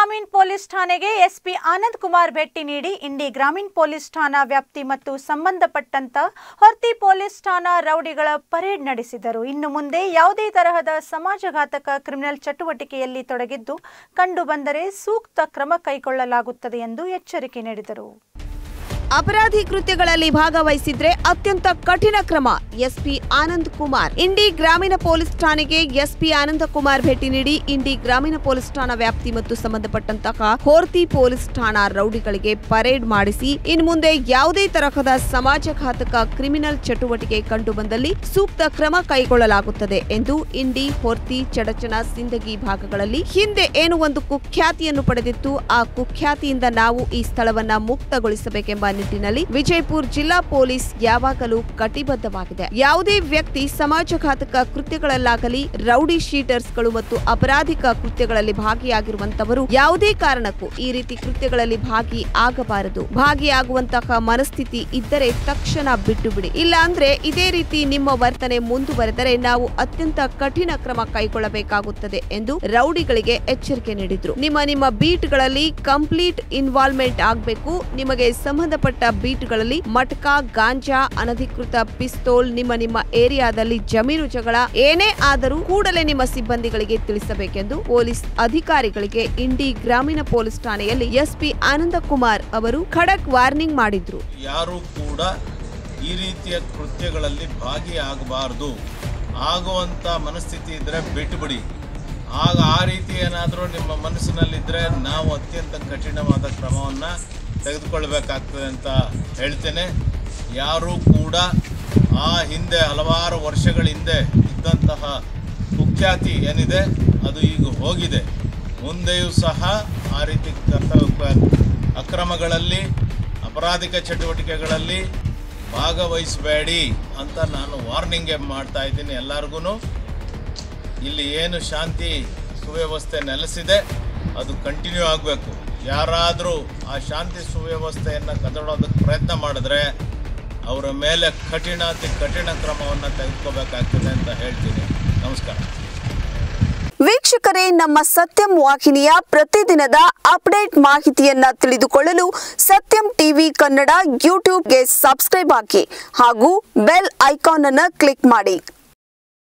ಗ್ರಾಮೀಣ ಪೊಲೀಸ್ ಠಾಣೆಗೆ ಎಸ್ಪಿ ಆನಂದ್ ಕುಮಾರ್ ಭೇಟಿ ನೀಡಿ ಇಂಡಿ ಗ್ರಾಮೀಣ ಪೊಲೀಸ್ ಠಾಣಾ ವ್ಯಾಪ್ತಿ ಮತ್ತು ಸಂಬಂಧಪಟ್ಟಂತ ಹೊರ್ತಿ ಪೊಲೀಸ್ ಠಾಣಾ ರೌಡಿಗಳ ಪರೇಡ್ ನಡೆಸಿದರು ಇನ್ನು ಮುಂದೆ ಯಾವುದೇ ತರಹದ ಸಮಾಜಘಾತಕ ಕ್ರಿಮಿನಲ್ ಚಟುವಟಿಕೆಯಲ್ಲಿ ತೊಡಗಿದ್ದು ಕಂಡುಬಂದರೆ ಸೂಕ್ತ ಕ್ರಮ ಕೈಗೊಳ್ಳಲಾಗುತ್ತದೆ ಎಂದು ಎಚ್ಚರಿಕೆ ನೀಡಿದರು ಅಪರಾಧಿ ಕೃತ್ಯಗಳಲ್ಲಿ ಭಾಗವಹಿಸಿದ್ರೆ ಅತ್ಯಂತ ಕಠಿಣ ಕ್ರಮ ಎಸ್ಪಿ ಆನಂದ್ ಕುಮಾರ್ ಇಂಡಿ ಗ್ರಾಮೀಣ ಪೊಲೀಸ್ ಠಾಣೆಗೆ ಎಸ್ಪಿ ಆನಂದ ಕುಮಾರ್ ಭೇಟಿ ನೀಡಿ ಇಂಡಿ ಗ್ರಾಮೀಣ ಪೊಲೀಸ್ ಠಾಣಾ ವ್ಯಾಪ್ತಿ ಮತ್ತು ಸಂಬಂಧಪಟ್ಟಂತಹ ಹೋರ್ತಿ ಪೊಲೀಸ್ ಠಾಣಾ ರೌಡಿಗಳಿಗೆ ಪರೇಡ್ ಮಾಡಿಸಿ ಇನ್ನು ಮುಂದೆ ಯಾವುದೇ ತರಹದ ಸಮಾಜಘಾತಕ ಕ್ರಿಮಿನಲ್ ಚಟುವಟಿಕೆ ಕಂಡುಬಂದಲ್ಲಿ ಸೂಕ್ತ ಕ್ರಮ ಕೈಗೊಳ್ಳಲಾಗುತ್ತದೆ ಎಂದು ಇಂಡಿ ಹೊರ್ತಿ ಚಡಚಣ ಸಿಂದಗಿ ಭಾಗಗಳಲ್ಲಿ ಹಿಂದೆ ಏನು ಒಂದು ಕುಖ್ಯಾತಿಯನ್ನು ಪಡೆದಿತ್ತು ಆ ಕುಖ್ಯಾತಿಯಿಂದ ನಾವು ಈ ಸ್ಥಳವನ್ನ ಮುಕ್ತಗೊಳಿಸಬೇಕೆಂಬ ನಿಟ್ಟಿನಲ್ಲಿ ವಿಜಯಪುರ ಜಿಲ್ಲಾ ಪೊಲೀಸ್ ಯಾವಾಗಲೂ ಕಟಿಬದ್ಧವಾಗಿದೆ ಯಾವುದೇ ವ್ಯಕ್ತಿ ಸಮಾಜಘಾತಕ ಕೃತ್ಯಗಳಲ್ಲಾಗಲಿ ರೌಡಿ ಶೀಟರ್ಸ್ಗಳು ಮತ್ತು ಅಪರಾಧಿಕ ಕೃತ್ಯಗಳಲ್ಲಿ ಭಾಗಿಯಾಗಿರುವಂತವರು ಯಾವುದೇ ಕಾರಣಕ್ಕೂ ಈ ರೀತಿ ಕೃತ್ಯಗಳಲ್ಲಿ ಭಾಗಿ ಆಗಬಾರದು ಭಾಗಿಯಾಗುವಂತಹ ಮನಸ್ಥಿತಿ ಇದ್ದರೆ ತಕ್ಷಣ ಬಿಟ್ಟು ಬಿಡಿ ಇಲ್ಲ ಅಂದ್ರೆ ಇದೇ ರೀತಿ ನಿಮ್ಮ ವರ್ತನೆ ಮುಂದುವರೆದರೆ ನಾವು ಅತ್ಯಂತ ಕಠಿಣ ಕ್ರಮ ಕೈಗೊಳ್ಳಬೇಕಾಗುತ್ತದೆ ಎಂದು ರೌಡಿಗಳಿಗೆ ಎಚ್ಚರಿಕೆ ನೀಡಿದ್ರು ನಿಮ್ಮ ನಿಮ್ಮ ಬೀಟ್ಗಳಲ್ಲಿ ಕಂಪ್ಲೀಟ್ ಇನ್ವಾಲ್ವ್ಮೆಂಟ್ ಆಗಬೇಕು ನಿಮಗೆ ಸಂಬಂಧಪಟ್ಟ ಬೀಟ್ಗಳಲ್ಲಿ ಮಟ್ಕಾ ಗಾಂಜಾ ಅನಧಿಕೃತ ಪಿಸ್ತೂಲ್ ನಿಮ್ಮ ನಿಮ್ಮ ಏರಿಯಾದಲ್ಲಿ ಜಮೀನು ಜಗಳ ಏನೇ ಆದರೂ ಕೂಡಲೇ ನಿಮ್ಮ ಸಿಬ್ಬಂದಿಗಳಿಗೆ ತಿಳಿಸಬೇಕೆಂದು ಪೊಲೀಸ್ ಅಧಿಕಾರಿಗಳಿಗೆ ಇಂಡಿ ಗ್ರಾಮೀಣ ಪೊಲೀಸ್ ಠಾಣೆಯಲ್ಲಿ ಎಸ್ಪಿ ಆನಂದ ಕುಮಾರ್ ಅವರು ಖಡಕ್ ವಾರ್ನಿಂಗ್ ಮಾಡಿದ್ರು ಯಾರೂ ಕೂಡ ಈ ರೀತಿಯ ಕೃತ್ಯಗಳಲ್ಲಿ ಭಾಗಿಯಾಗಬಾರ್ದು ಆಗುವಂಥ ಮನಸ್ಥಿತಿ ಇದ್ದರೆ ಬಿಟ್ಟುಬಿಡಿ ಆಗ ಆ ರೀತಿ ಏನಾದರೂ ನಿಮ್ಮ ಮನಸ್ಸಿನಲ್ಲಿದ್ದರೆ ನಾವು ಅತ್ಯಂತ ಕಠಿಣವಾದ ಕ್ರಮವನ್ನು ತೆಗೆದುಕೊಳ್ಬೇಕಾಗ್ತದೆ ಅಂತ ಹೇಳ್ತೇನೆ ಯಾರೂ ಕೂಡ ಆ ಹಿಂದೆ ಹಲವಾರು ವರ್ಷಗಳ ಹಿಂದೆ ಇದ್ದಂತಹ ಕುಖ್ಯಾತಿ ಏನಿದೆ ಅದು ಈಗ ಹೋಗಿದೆ ಮುಂದೆಯೂ ಸಹ ಆ ರೀತಿ ಕರ್ತವ್ಯ ಅಕ್ರಮಗಳಲ್ಲಿ ಅಪರಾಧಿಕ ಚಟುವಟಿಕೆಗಳಲ್ಲಿ ಭಾಗವಹಿಸಬೇಡಿ ಅಂತ ನಾನು ವಾರ್ನಿಂಗ್ ಮಾಡ್ತಾ ಇದ್ದೀನಿ ಎಲ್ಲರಿಗೂ ಇಲ್ಲಿ ಏನು ಶಾಂತಿ ಸುವ್ಯವಸ್ಥೆ ನೆಲೆಸಿದೆ ಅದು ಕಂಟಿನ್ಯೂ ಆಗಬೇಕು ಯಾರಾದರೂ ಆ ಶಾಂತಿ ಸುವ್ಯವಸ್ಥೆಯನ್ನು ಕದಡೋದಕ್ಕೆ ಪ್ರಯತ್ನ ಮಾಡಿದ್ರೆ ಅವರ ಮೇಲೆ ಕಠಿಣ ಅತಿ ಕಠಿಣ ಕ್ರಮವನ್ನು ತೆಗೆದುಕೋಬೇಕಾಗ್ತದೆ ಅಂತ ಹೇಳ್ತೀನಿ ನಮಸ್ಕಾರ ವೀಕ್ಷಕರೇ ನಮ್ಮ ಸತ್ಯಂ ವಾಹಿನಿಯ ಪ್ರತಿದಿನದ ಅಪ್ಡೇಟ್ ಮಾಹಿತಿಯನ್ನ ತಿಳಿದುಕೊಳ್ಳಲು ಸತ್ಯಂ ಟಿವಿ ಕನ್ನಡ ಯೂಟ್ಯೂಬ್ಗೆ ಸಬ್ಸ್ಕ್ರೈಬ್ ಹಾಕಿ ಹಾಗೂ ಬೆಲ್ ಐಕಾನ್ ಅನ್ನು ಕ್ಲಿಕ್ ಮಾಡಿ